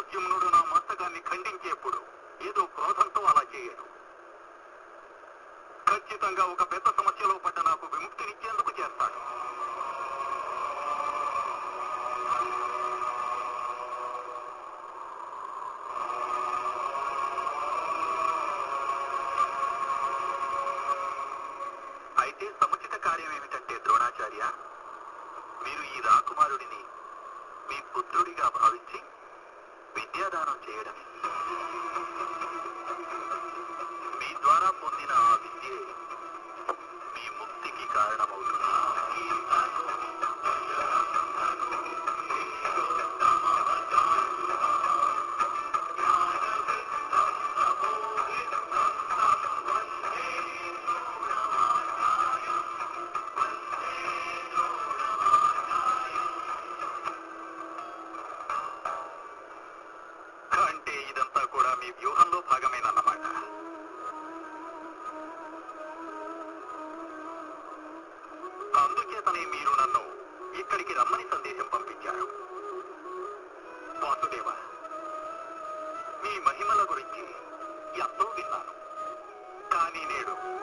ప్రద్యుమ్నుడు నా మస్తకాన్ని ఖండించేప్పుడు ఏదో క్రోధంతో అలా చేయడు ఖచ్చితంగా ఒక పెద్ద సమస్యలో పడ్డ నాకు విముక్తినిచ్చేందుకు చేస్తాడు అయితే సముచిత కార్యం ఏమిటంటే ద్రోణాచార్య మీరు ఈ రాకుమారుడిని మీ పుత్రుడిగా భావించి విద్యాదానం చేయడమే మీ ద్వారా పొందిన ఆ విద్యే మీ ముక్తికి కారణమవుతుంది అంటే ఇదంతా కూడా మీ వ్యూహంలో భాగమేనన్నమాట అందుచేతనే మీరు నన్ను ఇక్కడికి రమ్మని సందేశం పంపించారు వాసుదేవ మీ మహిమల గురించి ఎంతో విన్నాను కానీ నేడు